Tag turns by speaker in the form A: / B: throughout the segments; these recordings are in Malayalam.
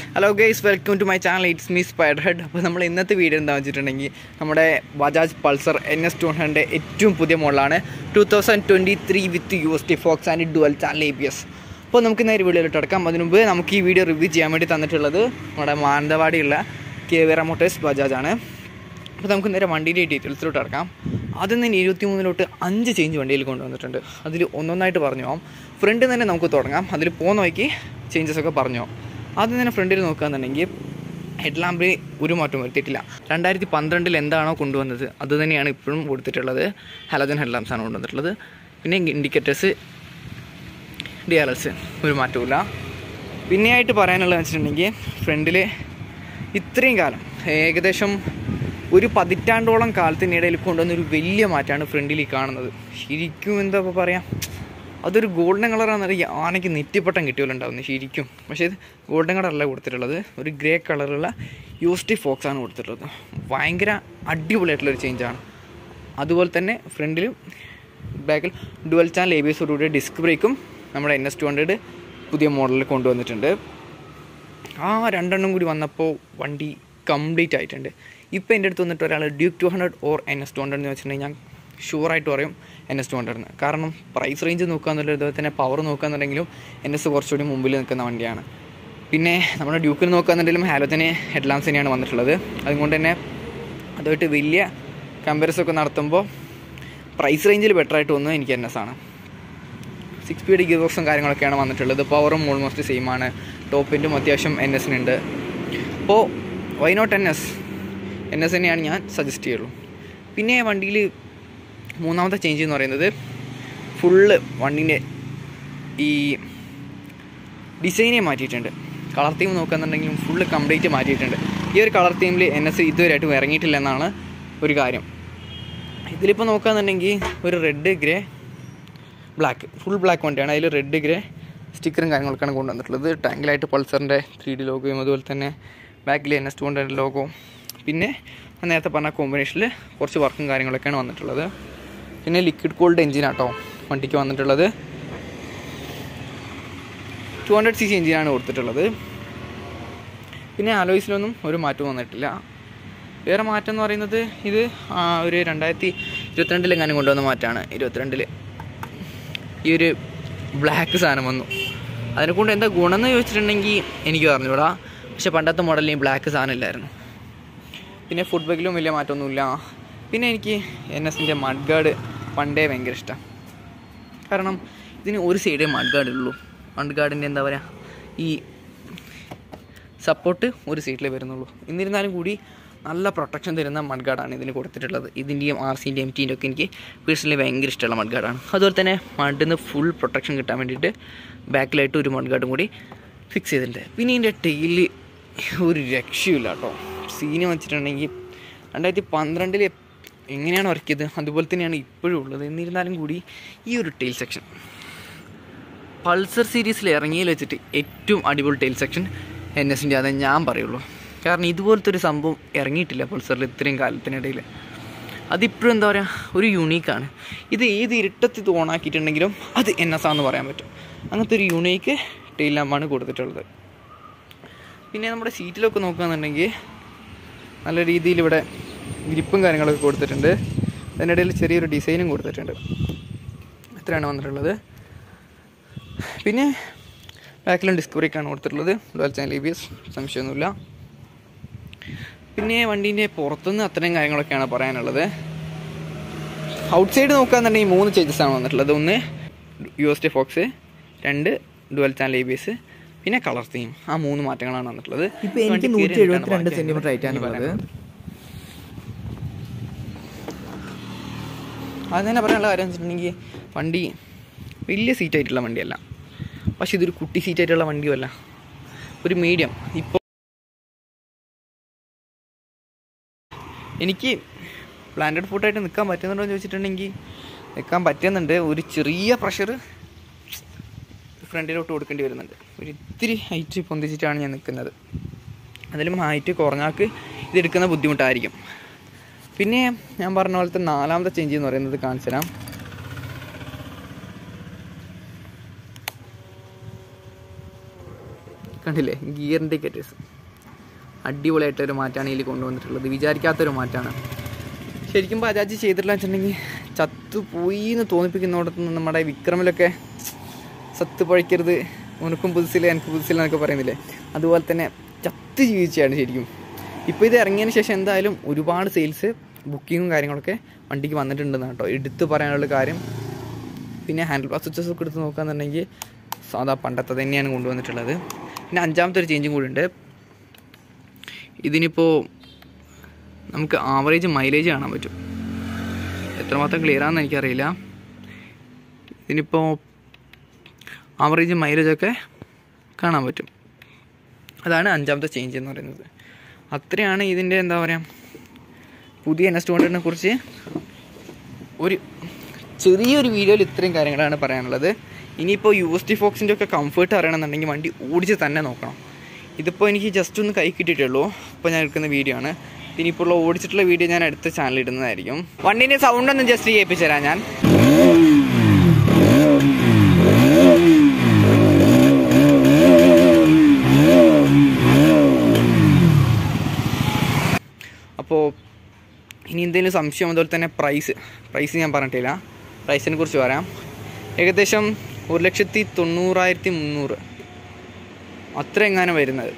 A: Hello guys welcome to my channel it's me spider head അപ്പോൾ നമ്മൾ ഇന്നത്തെ വീഡിയോ എന്താണെന്ന് വെച്ചിട്ടുണ്ടെങ്കിൽ നമ്മുടെ Bajaj Pulsar N S two ഹൺഡ്രഡിൻ്റെ ഏറ്റവും പുതിയ മോഡലാണ് two thousand twenty three with U S T forks and dual channel A B S അപ്പോൾ നമുക്ക് നേരെ വീഡിയോയിലോട്ട് അടക്കാം അതിന് മുമ്പ് നമുക്ക് ഈ വീഡിയോ റിവ്യൂ ചെയ്യാൻ വേണ്ടി തന്നിട്ടുള്ളത് നമ്മുടെ മാനന്തവാടിയുള്ള കേവേറ മോട്ടേഴ്സ് ബജാജ് ആണ് അപ്പോൾ നമുക്ക് നേരെ വണ്ടിയുടെ ഡീറ്റെയിൽസിലോട്ട് ഇറക്കാം ആദ്യം തന്നെ ഇരുപത്തി മൂന്നിലോട്ട് അഞ്ച് ചേഞ്ച് വണ്ടിയിൽ കൊണ്ടുവന്നിട്ടുണ്ട് അതിൽ ഒന്നൊന്നായിട്ട് പറഞ്ഞു പോകാം ഫ്രണ്ടിൽ തന്നെ നമുക്ക് തുടങ്ങാം അതിൽ പോകുന്ന വഴിക്ക് ചേഞ്ചസ് ഒക്കെ പറഞ്ഞു പോകാം ആദ്യം തന്നെ ഫ്രണ്ടിൽ നോക്കുകയാണെന്നുണ്ടെങ്കിൽ ഹെഡ് ലാമ്പിൽ ഒരു മാറ്റം വരുത്തിയിട്ടില്ല രണ്ടായിരത്തി പന്ത്രണ്ടിൽ എന്താണോ കൊണ്ടുവന്നത് അത് തന്നെയാണ് ഇപ്പോഴും കൊടുത്തിട്ടുള്ളത് ഹലജൻ ഹെഡ് ലാംപ്സ് ആണ് കൊണ്ടുവന്നിട്ടുള്ളത് പിന്നെ ഇൻഡിക്കേറ്റേഴ്സ് ഡി ആർ എസ് ഒരു മാറ്റമില്ല പിന്നെയായിട്ട് പറയാനുള്ളത് വെച്ചിട്ടുണ്ടെങ്കിൽ ഫ്രണ്ടിൽ ഇത്രയും കാലം ഏകദേശം ഒരു പതിറ്റാണ്ടോളം കാലത്തിനിടയിൽ കൊണ്ടുവന്ന ഒരു വലിയ മാറ്റമാണ് ഫ്രണ്ടിൽ ഈ കാണുന്നത് ശരിക്കും എന്താ ഇപ്പോൾ പറയാം അതൊരു ഗോൾഡൻ കളറാണെന്നറിയാം ആനയ്ക്ക് നെറ്റിപ്പട്ടം കിട്ടിയോലുണ്ടാവുന്നത് ശരിക്കും പക്ഷേ ഇത് ഗോൾഡൻ കളറല്ല കൊടുത്തിട്ടുള്ളത് ഒരു ഗ്രേ കളറുള്ള യൂസ്റ്റി ഫോക്സ് ആണ് കൊടുത്തിട്ടുള്ളത് ഭയങ്കര അടിപൊളിയായിട്ടുള്ളൊരു ചേഞ്ചാണ് അതുപോലെ തന്നെ ഫ്രണ്ടിലും ബാക്കിൽ ഡുവൽ ചാനൽ എ ബി എസോടുകൂടി ഡിസ്ക് ബ്രേക്കും നമ്മുടെ എൻ എസ് ടു ഹൺഡ്രഡ് പുതിയ മോഡലിൽ കൊണ്ടുവന്നിട്ടുണ്ട് ആ രണ്ടെണ്ണം കൂടി വന്നപ്പോൾ വണ്ടി കംപ്ലീറ്റ് ആയിട്ടുണ്ട് ഇപ്പോൾ എൻ്റെ അടുത്ത് വന്നിട്ട് ഒരാൾ Duke two hundred or N S two hundred എന്ന് വെച്ചിട്ടുണ്ടെങ്കിൽ ഞാൻ ഷുവറായിട്ട് പറയും എൻ എസ് ടു ഹൺഡ്രഡ് എന്ന് കാരണം പ്രൈസ് റേഞ്ച് നോക്കുകയെന്നുള്ള അതുപോലെ തന്നെ പവർ നോക്കുകയെന്നുണ്ടെങ്കിലും എൻ എസ് കുറച്ചുകൂടി മുമ്പിൽ നിൽക്കുന്ന വണ്ടിയാണ് പിന്നെ നമ്മുടെ ഡ്യൂക്കിൽ നോക്കുകയെന്നുണ്ടെങ്കിലും ഹാലോത്തിന് ഹെഡ്ലാംസ് തന്നെയാണ് വന്നിട്ടുള്ളത് അതുകൊണ്ട് തന്നെ അതുമായിട്ട് വലിയ കമ്പാരിസൺ ഒക്കെ നടത്തുമ്പോൾ പ്രൈസ് റേഞ്ചിൽ ബെറ്റർ ആയിട്ട് വന്നത് എനിക്ക് എൻ എസ് ആണ് സിക്സ് സ്പീഡ് ഗിയർ ബോക്സും കാര്യങ്ങളൊക്കെയാണ് വന്നിട്ടുള്ളത് പവറും ഓൾമോസ്റ്റ് സെയിം ആണ് ടോപ്പിൻ്റും അത്യാവശ്യം എൻ എസിനുണ്ട് അപ്പോൾ why not N S N S തന്നെയാണ് ഞാൻ സജസ്റ്റ് ചെയ്യുള്ളൂ പിന്നെ വണ്ടിയിൽ മൂന്നാമത്തെ ചേഞ്ച് എന്ന് പറയുന്നത് ഫുള്ള് വണ്ടീൻ്റെ ഈ ഡിസൈനെ മാറ്റിയിട്ടുണ്ട് കളർ തീം നോക്കുകയെന്നുണ്ടെങ്കിലും ഫുള്ള് കംപ്ലീറ്റ് മാറ്റിയിട്ടുണ്ട് ഈ ഒരു കളർ തീമിൽ എൻ എസ് ഇതുവരെയായിട്ടും ഇറങ്ങിയിട്ടില്ല എന്നാണ് ഒരു കാര്യം ഇതിലിപ്പോൾ നോക്കുകയെന്നുണ്ടെങ്കിൽ ഒരു red grey black full black വണ്ടിയാണ് അതിൽ റെഡ് ഗ്രേ സ്റ്റിക്കറും കാര്യങ്ങളൊക്കെയാണ് കൊണ്ടുവന്നിട്ടുള്ളത് ടാങ്കിലായിട്ട് പൾസറിൻ്റെ ത്രീ ഡി ലോഗോയും അതുപോലെ തന്നെ ബാക്കിൽ N S two hundred logo പിന്നെ ഞാൻ നേരത്തെ പറഞ്ഞ കോമ്പിനേഷനിൽ കുറച്ച് വർക്കും കാര്യങ്ങളൊക്കെയാണ് വന്നിട്ടുള്ളത് പിന്നെ ലിക്വിഡ് കൂൾഡ് എഞ്ചിനാട്ടോ വണ്ടിക്ക് വന്നിട്ടുള്ളത് ടു ഹൺഡ്രഡ് സി സി എഞ്ചിനാണ് കൊടുത്തിട്ടുള്ളത് പിന്നെ അലോയ്സിലൊന്നും ഒരു മാറ്റവും വന്നിട്ടില്ല വേറെ മാറ്റം എന്ന് പറയുന്നത് ഇത് ആ, ഒരു രണ്ടായിരത്തി ഇരുപത്തിരണ്ടിലെങ്ങാനും കൊണ്ടുവന്ന മാറ്റമാണ് ഇരുപത്തിരണ്ടിൽ ഈ ഒരു ബ്ലാക്ക് സാധനം വന്നു അതിനെക്കൊണ്ട് എന്താ ഗുണം എന്ന് ചോദിച്ചിട്ടുണ്ടെങ്കിൽ എനിക്ക് പറഞ്ഞുകൂടാ പക്ഷെ പണ്ടത്തെ മോഡലിൽ ഈ ബ്ലാക്ക് സാധനം ഇല്ലായിരുന്നു പിന്നെ ഫുഡ് ബാഗിലും വലിയ മാറ്റമൊന്നുമില്ല പിന്നെ എനിക്ക് എൻ എസിൻ്റെ മഡ് ഗാർഡ് പണ്ടേ ഭയങ്കര ഇഷ്ടമാണ് കാരണം ഇതിന് ഒരു സൈഡേ മഡ് ഗാർഡ് ഉള്ളൂ മഡ് ഗാർഡിൻ്റെ എന്താ പറയുക ഈ സപ്പോർട്ട് ഒരു സൈഡിലേ വരുന്നുള്ളൂ എന്നിരുന്നാലും കൂടി നല്ല പ്രൊട്ടക്ഷൻ തരുന്ന മഡ് ഗാർഡാണ് ഇതിന് കൊടുത്തിട്ടുള്ളത് ഇതിൻ്റെയും ആർ സിൻ്റെയും എം ടീൻ്റെ ഒക്കെ എനിക്ക് പേഴ്സണലി ഭയങ്കര ഇഷ്ടമുള്ള മഡ് ഗാർഡാണ് അതുപോലെ തന്നെ മഡിൽ നിന്ന് ഫുൾ പ്രൊട്ടക്ഷൻ കിട്ടാൻ വേണ്ടിയിട്ട് ബാക്കിലായിട്ട് ഒരു മഡ് ഗാർഡും കൂടി ഫിക്സ് ചെയ്തിട്ടുണ്ട് പിന്നെ ഇതിൻ്റെ ടെയിൽ ഒരു രക്ഷയില്ല കേട്ടോ സീന് വെച്ചിട്ടുണ്ടെങ്കിൽ രണ്ടായിരത്തി പന്ത്രണ്ടിൽ എങ്ങനെയാണ് ഇറക്കിയത് അതുപോലെ തന്നെയാണ് ഇപ്പോഴും ഉള്ളത് എന്നിരുന്നാലും കൂടി ഈ ഒരു ടെയിൽ സെക്ഷൻ പൾസർ സീരീസിൽ ഇറങ്ങിയതിൽ വെച്ചിട്ട് ഏറ്റവും അടിപൊളി ടെയിൽ സെക്ഷൻ എൻ എസിൻ്റെ അതേ ഞാൻ പറയുള്ളൂ കാരണം ഇതുപോലത്തെ ഒരു സംഭവം ഇറങ്ങിയിട്ടില്ല പൾസറിൽ ഇത്രയും കാലത്തിനിടയിൽ അതിപ്പോഴും എന്താ പറയുക ഒരു യുണീക്കാണ് ഇത് ഏത് ഇരുട്ടത്ത് ഇത് ഓണാക്കിയിട്ടുണ്ടെങ്കിലും അത് എൻ എസ് ആണെന്ന് പറയാൻ പറ്റും അങ്ങനത്തെ ഒരു യുണീക്ക് ടെയിൽ ലാമ്പാണ് കൊടുത്തിട്ടുള്ളത് പിന്നെ നമ്മുടെ സീറ്റിലൊക്കെ നോക്കുകയാണെന്നുണ്ടെങ്കിൽ നല്ല രീതിയിൽ ഇവിടെ ഗ്രിപ്പും കാര്യങ്ങളൊക്കെ കൊടുത്തിട്ടുണ്ട് അതിനിടയിൽ ചെറിയൊരു ഡിസൈനും കൊടുത്തിട്ടുണ്ട് ഇത്രയാണ് വന്നിട്ടുള്ളത് പിന്നെ ബാക്കിലും ഡിസ്കവറിക്കാണ് കൊടുത്തിട്ടുള്ളത് dual channel E B S സംശയമൊന്നുമില്ല പിന്നെ വണ്ടീൻ്റെ പുറത്തുനിന്ന് അത്രയും കാര്യങ്ങളൊക്കെയാണ് പറയാനുള്ളത് ഔട്ട് സൈഡ് നോക്കുകയാണെന്നുണ്ടെങ്കിൽ മൂന്ന് ചേഞ്ചസ് ആണ് വന്നിട്ടുള്ളത് ഒന്ന് യു എസ് ടി ഫോക്സ് രണ്ട് dual channel A B S പിന്നെ കളർ തീം ആ മൂന്ന് മാറ്റങ്ങളാണ് വന്നിട്ടുള്ളത്
B: ഇപ്പൊ എനിക്ക്
A: വണ്ടി
B: നൂറ്റി
A: കയറി
B: എഴുപത്തിരണ്ട്
A: നിൽക്കാണ്
B: സെന്റിമീറ്റർ
A: ബാക്കി
B: ആയിട്ടാണ് ഉള്ളത്
A: പറയാനുള്ളത്. അത് തന്നെ പറയാനുള്ള കാര്യം വെച്ചിട്ടുണ്ടെങ്കിൽ വണ്ടി വലിയ സീറ്റായിട്ടുള്ള വണ്ടിയല്ല പക്ഷെ ഇതൊരു കുട്ടി സീറ്റായിട്ടുള്ള വണ്ടിയുമല്ല ഒരു മീഡിയം ഇപ്പോൾ എനിക്ക് പ്ലാന്റഡ് ഫുഡായിട്ട് നിൽക്കാൻ പറ്റുന്നുണ്ടോ എന്ന് ചോദിച്ചിട്ടുണ്ടെങ്കിൽ നിൽക്കാൻ പറ്റുന്നുണ്ട് ഒരു ചെറിയ പ്രഷർ ഫ്രണ്ടിലോട്ട് കൊടുക്കേണ്ടി വരുന്നുണ്ട് ഒരു ഇത്തിരി ഹൈറ്റ് പൊന്തിച്ചിട്ടാണ് ഞാൻ നിൽക്കുന്നത് അതിലും ഹൈറ്റ് കുറഞ്ഞാൾക്ക് ഇതെടുക്കുന്ന ബുദ്ധിമുട്ടായിരിക്കും പിന്നെ ഞാൻ പറഞ്ഞ പോലത്തെ നാലാമത്തെ ചേഞ്ച് എന്ന് പറയുന്നത് കാണിച്ചു തരാം കണ്ടില്ലേ ഗിയർ ഇൻഡിക്കേറ്റേഴ്സ് അടിപൊളിയായിട്ടൊരു മാറ്റമാണ് ഇതിൽ കൊണ്ടുവന്നിട്ടുള്ളത് വിചാരിക്കാത്തൊരു മാറ്റമാണ് ശരിക്കും ബജാജ് ചെയ്തിട്ടില്ല വെച്ചിട്ടുണ്ടെങ്കിൽ ചത്തുപോയി എന്ന് തോന്നിപ്പിക്കുന്നിടത്ത് നിന്ന് നമ്മുടെ വിക്രമിലൊക്കെ സത്ത് പഴിക്കരുത് ഉനക്കും പുതുസില്ല എനിക്ക് പുതുസില്ല എന്നൊക്കെ പറയുന്നില്ലേ അതുപോലെ തന്നെ ചത്ത് ജീവിച്ചാണ് ശരിക്കും ഇപ്പോൾ ഇത് ഇറങ്ങിയതിന് ശേഷം എന്തായാലും ഒരുപാട് സെയിൽസ് ബുക്കിങ്ങും കാര്യങ്ങളൊക്കെ വണ്ടിക്ക് വന്നിട്ടുണ്ടെന്ന് കേട്ടോ എടുത്ത് പറയാനുള്ള കാര്യം പിന്നെ ഹാൻഡിൽ ബാർ സ്വിച്ചസ് ഒക്കെ എടുത്ത് നോക്കുകയാണെന്നുണ്ടെങ്കിൽ സാധാ പണ്ടത്തെ തന്നെയാണ് കൊണ്ടുവന്നിട്ടുള്ളത് പിന്നെ അഞ്ചാമത്തെ ഒരു ചേഞ്ചും കൂടി ഉണ്ട് ഇതിനിപ്പോൾ നമുക്ക് ആവറേജ് മൈലേജ് കാണാൻ പറ്റും എത്രമാത്രം ക്ലിയർ ആണെന്ന് എനിക്കറിയില്ല ഇതിനിപ്പോൾ ആവറേജ് മൈലേജൊക്കെ കാണാൻ പറ്റും അതാണ് അഞ്ചാമത്തെ ചേഞ്ച് എന്ന് പറയുന്നത് അത്രയാണ് ഇതിൻ്റെ എന്താ പറയുക പുതിയ എൻ എസ് ടു ഹൺഡ്രഡിനെ കുറിച്ച് ഒരു ചെറിയൊരു വീഡിയോയിൽ ഇത്രയും കാര്യങ്ങളാണ് പറയാനുള്ളത് ഇനിയിപ്പോൾ യു എസ് ടി ഫോക്സിൻ്റെ ഒക്കെ കംഫർട്ട് അറിയണമെന്നുണ്ടെങ്കിൽ വണ്ടി ഓടിച്ച് തന്നെ നോക്കണം ഇതിപ്പോൾ എനിക്ക് ജസ്റ്റ് ഒന്ന് കൈ കിട്ടിയിട്ടുള്ളൂ ഇപ്പോൾ ഞാൻ എടുക്കുന്ന വീഡിയോ ആണ് ഇനിയിപ്പോൾ ഉള്ള ഓടിച്ചിട്ടുള്ള വീഡിയോ ഞാൻ അടുത്ത ചാനൽ ഇടുന്നതായിരിക്കും വണ്ടീൻ്റെ സൗണ്ട് ഒന്ന് ജസ്റ്റ് കേൾപ്പിച്ചു തരാം ഞാൻ അപ്പോൾ ഇനി എന്തെങ്കിലും സംശയം അതുപോലെ തന്നെ പ്രൈസ് പ്രൈസ് ഞാൻ പറഞ്ഞിട്ടില്ല പ്രൈസിനെ കുറിച്ച് പറയാം ഏകദേശം ഒരു ലക്ഷത്തി തൊണ്ണൂറായിരത്തി മുന്നൂറ് അത്ര എങ്ങാനും വരുന്നത്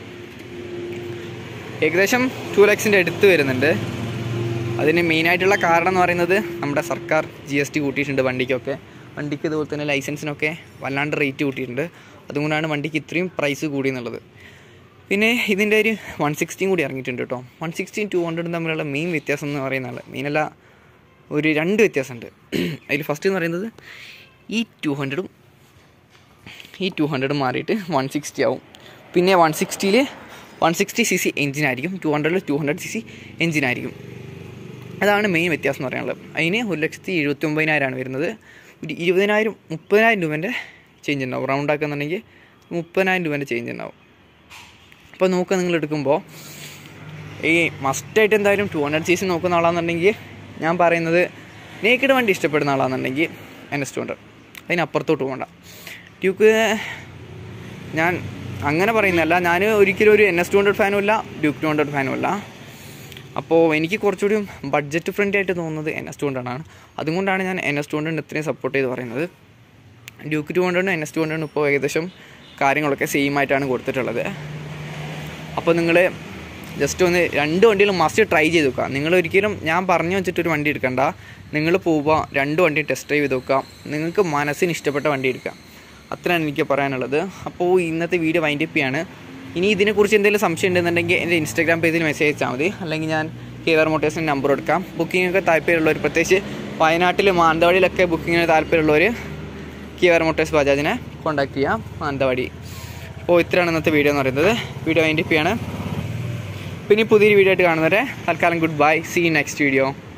A: ഏകദേശം ടു ലാക്സിൻ്റെ അടുത്ത് വരുന്നുണ്ട് അതിന് മെയിനായിട്ടുള്ള കാരണം എന്ന് പറയുന്നത് നമ്മുടെ സർക്കാർ ജി എസ് ടി കൂട്ടിയിട്ടുണ്ട് വണ്ടിക്കൊക്കെ വണ്ടിക്ക് ഇതുപോലെ തന്നെ ലൈസൻസിനൊക്കെ വല്ലാണ്ട് റേറ്റ് കൂട്ടിയിട്ടുണ്ട് അതുകൊണ്ടാണ് വണ്ടിക്ക് ഇത്രയും പ്രൈസ് കൂടി എന്നുള്ളത് പിന്നെ ഇതിൻ്റെ ഒരു വൺ സിക്സ്റ്റിയും കൂടി ഇറങ്ങിയിട്ടുണ്ട് കേട്ടോ വൺ സിക്സ്റ്റിയും ടു ഹൺഡ്രഡും തമ്മിലുള്ള മെയിൻ വ്യത്യാസം എന്ന് പറയുന്നത് മെയിനല്ല ഒരു രണ്ട് വ്യത്യാസമുണ്ട് അതിൽ ഫസ്റ്റ് എന്ന് പറയുന്നത് ഈ ടു ഹൺഡ്രഡും ഈ ടു ഹൺഡ്രഡ് മാറിയിട്ട് വൺ സിക്സ്റ്റി ആവും പിന്നെ വൺ സിക്സ്റ്റിയിൽ വൺ സിക്സ്റ്റി സി സി എഞ്ചിനായിരിക്കും ടു ഹൺഡ്രഡിൽ ടു ഹൺഡ്രഡ് സി സി എഞ്ചിനായിരിക്കും അതാണ് മെയിൻ വ്യത്യാസം എന്ന് പറയാനുള്ളത് അതിന് ഒരു ലക്ഷത്തി എഴുപത്തി ഒമ്പതിനായിരമാണ് വരുന്നത് ഒരു ഇരുപതിനായിരം മുപ്പതിനായിരം രൂപേൻ്റെ ചേഞ്ച് ഉണ്ടാവും റൗണ്ട് ആക്കുന്നുണ്ടെങ്കിൽ മുപ്പതിനായിരം രൂപേൻ്റെ ചേഞ്ച് ഉണ്ടാവും അപ്പോൾ നോക്കുക നിങ്ങൾ എടുക്കുമ്പോൾ ഈ മസ്റ്റായിട്ട് എന്തായാലും ടു ഹൺഡ്രഡ് സി സി നോക്കുന്ന ആളാണെന്നുണ്ടെങ്കിൽ ഞാൻ പറയുന്നത് നേക്കിഡ് വണ്ടി ഇഷ്ടപ്പെടുന്ന ആളാണെന്നുണ്ടെങ്കിൽ എൻ എസ് ടു ഹൺഡ്രഡ് അതിനപ്പുറത്തോട്ട് പോകണ്ട ഡ്യൂക്ക് ഞാൻ അങ്ങനെ പറയുന്നതല്ല ഞാൻ ഒരിക്കലും ഒരു എൻ എസ് ടു ഹൺഡ്രഡ് ഫാനും അല്ല ഡ്യൂക്ക് ടു ഹൺഡ്രഡ് ഫാനും അല്ല അപ്പോൾ എനിക്ക് കുറച്ചുകൂടി ബഡ്ജറ്റ് ഫ്രണ്ട്ലി ആയിട്ട് തോന്നുന്നത് എൻ എസ് ടു ഹൺഡ്രഡാണ് അതുകൊണ്ടാണ് ഞാൻ എൻ എസ് ടു ഹൺഡ്രഡ് ഇത്രയും സപ്പോർട്ട് ചെയ്ത് പറയുന്നത് ഡ്യൂക്ക് ടു ഹൺഡ്രഡിനും എൻ എസ് ടു ഹൺഡ്രഡിനും ഇപ്പോൾ ഏകദേശം കാര്യങ്ങളൊക്കെ സെയിം ആയിട്ടാണ് കൊടുത്തിട്ടുള്ളത് അപ്പോൾ നിങ്ങൾ ജസ്റ്റ് ഒന്ന് രണ്ട് വണ്ടിയിലും മസ്റ്റ് ട്രൈ ചെയ്ത് നോക്കുക നിങ്ങൾ ഒരിക്കലും ഞാൻ പറഞ്ഞു വെച്ചിട്ടൊരു വണ്ടി എടുക്കണ്ട നിങ്ങൾ പോവുക രണ്ട് വണ്ടി ടെസ്റ്റ് ഡ്രൈവ് ചെയ്ത് നോക്കുക നിങ്ങൾക്ക് മനസ്സിന് ഇഷ്ടപ്പെട്ട വണ്ടി എടുക്കാം അത്രയാണ് എനിക്ക് പറയാനുള്ളത് അപ്പോൾ ഇന്നത്തെ വീഡിയോ വൈൻഡ് അപ്പ് ചെയ്യാണ് ഇനി ഇതിനെക്കുറിച്ച് എന്തെങ്കിലും സംശയം ഉണ്ടെന്നുണ്ടെങ്കിൽ എൻ്റെ ഇൻസ്റ്റാഗ്രാം പേജിൽ മെസ്സേജ് അയച്ചാൽ മതി അല്ലെങ്കിൽ ഞാൻ കെ ആർ മോട്ടേഴ്സിൻ്റെ നമ്പർ എടുക്കാം ബുക്കിങ്ങൊക്കെ താല്പര്യമുള്ളവർ പ്രത്യേകിച്ച് വയനാട്ടിൽ മാനന്തവാടിയിലൊക്കെ ബുക്കിങ്ങിന് താല്പര്യമുള്ളവർ കെ ആർ മോട്ടേഴ്സ് ബജാജിനെ കോൺടാക്ട് ചെയ്യാം മാനന്തവാടി അപ്പോൾ ഇത്രയാണ് ഇന്നത്തെ വീഡിയോ എന്ന് പറയുന്നത് വീഡിയോ വൈൻഡ് അപ്പ് ചെയ്യാണ് പിന്നെ പുതിയൊരു വീഡിയോ ആയിട്ട് കാണുന്നവരെ തൽക്കാലം good bye see next video